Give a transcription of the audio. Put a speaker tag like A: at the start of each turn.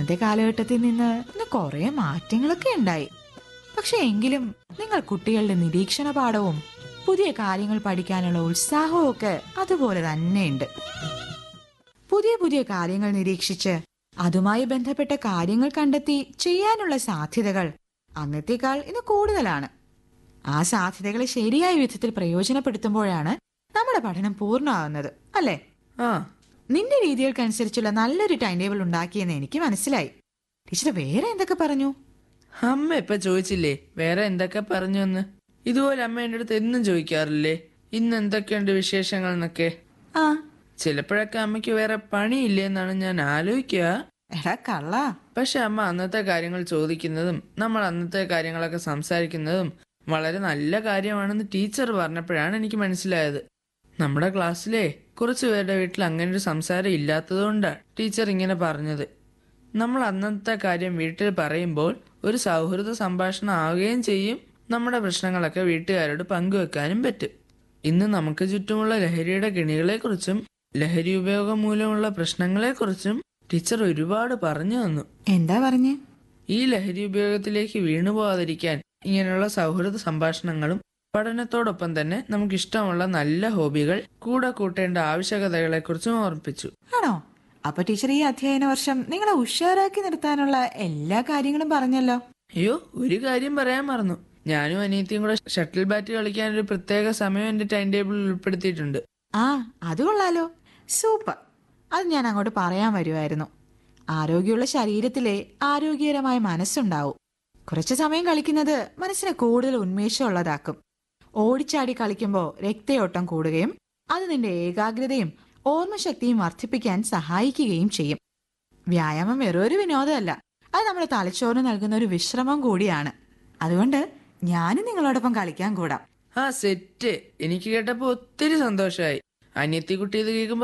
A: അന്നത്തെ കാലഘട്ടത്തിൽ നിന്ന് ഇന്ന് കുറെ മാറ്റങ്ങളൊക്കെ ഉണ്ടായി പക്ഷെ എങ്കിലും നിങ്ങൾ കുട്ടികളുടെ നിരീക്ഷണ പാഠവും പുതിയ കാര്യങ്ങൾ പഠിക്കാനുള്ള ഉത്സാഹവും ഒക്കെ അതുപോലെ തന്നെയുണ്ട് പുതിയ പുതിയ കാര്യങ്ങൾ നിരീക്ഷിച്ച് അതുമായി ബന്ധപ്പെട്ട കാര്യങ്ങൾ കണ്ടെത്തി ചെയ്യാനുള്ള സാധ്യതകൾ അന്നത്തേക്കാൾ ഇന്ന് കൂടുതലാണ് ആ സാധ്യതകളെ ശരിയായ വിധത്തിൽ പ്രയോജനപ്പെടുത്തുമ്പോഴാണ് നമ്മുടെ പഠനം പൂർണ്ണമാകുന്നത് അല്ലേ
B: ആ
A: നിന്റെ രീതികൾക്കനുസരിച്ചുള്ള നല്ലൊരു ടൈം ടേബിൾ ഉണ്ടാക്കിയെന്ന് എനിക്ക് മനസ്സിലായി ടീച്ചർ വേറെ എന്തൊക്കെ പറഞ്ഞു
B: അമ്മ ഇപ്പൊ ചോദിച്ചില്ലേ വേറെ എന്തൊക്കെ പറഞ്ഞു എന്ന് ഇതുപോലെ അമ്മ എൻ്റെ അടുത്ത് എന്നും ചോദിക്കാറില്ലേ ഇന്ന് എന്തൊക്കെയുണ്ട് വിശേഷങ്ങൾ എന്നൊക്കെ
A: ആ
B: ചിലപ്പോഴൊക്കെ അമ്മയ്ക്ക് വേറെ പണിയില്ലേ എന്നാണ് ഞാൻ ആലോചിക്കുക
A: എടാ കള്ള
B: പക്ഷെ അമ്മ അന്നത്തെ കാര്യങ്ങൾ ചോദിക്കുന്നതും നമ്മൾ അന്നത്തെ കാര്യങ്ങളൊക്കെ സംസാരിക്കുന്നതും വളരെ നല്ല കാര്യമാണെന്ന് ടീച്ചർ പറഞ്ഞപ്പോഴാണ് എനിക്ക് മനസ്സിലായത് നമ്മുടെ ക്ലാസ്സിലെ കുറച്ചു പേരുടെ വീട്ടിൽ അങ്ങനെ ഒരു സംസാരം ഇല്ലാത്തതുകൊണ്ടാണ് ടീച്ചർ ഇങ്ങനെ പറഞ്ഞത് നമ്മൾ അന്നത്തെ കാര്യം വീട്ടിൽ പറയുമ്പോൾ ഒരു സൗഹൃദ സംഭാഷണം ആവുകയും ചെയ്യും നമ്മുടെ പ്രശ്നങ്ങളൊക്കെ വീട്ടുകാരോട് പങ്കുവെക്കാനും പറ്റും ഇന്ന് നമുക്ക് ചുറ്റുമുള്ള ലഹരിയുടെ കെണികളെക്കുറിച്ചും ലഹരി ഉപയോഗം മൂലമുള്ള പ്രശ്നങ്ങളെക്കുറിച്ചും ടീച്ചർ ഒരുപാട് പറഞ്ഞു തന്നു
A: എന്താ പറഞ്ഞേ
B: ഈ ലഹരി ഉപയോഗത്തിലേക്ക് വീണു പോകാതിരിക്കാൻ ഇങ്ങനെയുള്ള സൗഹൃദ സംഭാഷണങ്ങളും പഠനത്തോടൊപ്പം തന്നെ നമുക്ക് ഇഷ്ടമുള്ള നല്ല ഹോബികൾ കൂടെ കൂട്ടേണ്ട ആവശ്യകതകളെക്കുറിച്ചും ഓർമ്മിപ്പിച്ചു
A: ആണോ അപ്പൊ ടീച്ചർ ഈ അധ്യയന വർഷം നിങ്ങളെ ഉഷാറാക്കി നിർത്താനുള്ള എല്ലാ കാര്യങ്ങളും പറഞ്ഞല്ലോ
B: അയ്യോ ഒരു കാര്യം പറയാൻ മറന്നു ഞാനും അനിയത്തിയും കൂടെ ഷട്ടിൽ ബാറ്റ് കളിക്കാൻ ഒരു പ്രത്യേക സമയം എന്റെ ടൈം ടേബിളിൽ ഉൾപ്പെടുത്തിയിട്ടുണ്ട്
A: ആ അത് കൊള്ളാലോ സൂപ്പർ അത് ഞാൻ അങ്ങോട്ട് പറയാൻ വരുമായിരുന്നു ആരോഗ്യമുള്ള ശരീരത്തിലെ ആരോഗ്യകരമായ മനസ്സുണ്ടാവും കുറച്ചു സമയം കളിക്കുന്നത് മനസ്സിനെ കൂടുതൽ ഉന്മേഷമുള്ളതാക്കും ഓടിച്ചാടി കളിക്കുമ്പോൾ രക്തയോട്ടം കൂടുകയും അത് നിന്റെ ഏകാഗ്രതയും ഓർമ്മശക്തിയും വർദ്ധിപ്പിക്കാൻ സഹായിക്കുകയും ചെയ്യും വ്യായാമം വെറൊരു വിനോദമല്ല അത് നമ്മുടെ തലച്ചോറിന് നൽകുന്ന ഒരു വിശ്രമം കൂടിയാണ് അതുകൊണ്ട് ഞാനും നിങ്ങളോടൊപ്പം കളിക്കാൻ കൂടാം
B: ആ സെറ്റ് എനിക്ക് കേട്ടപ്പോ ഒത്തിരി സന്തോഷമായി അനിയത്തി കുട്ടി ഇത് കേൾക്കുമ്പോ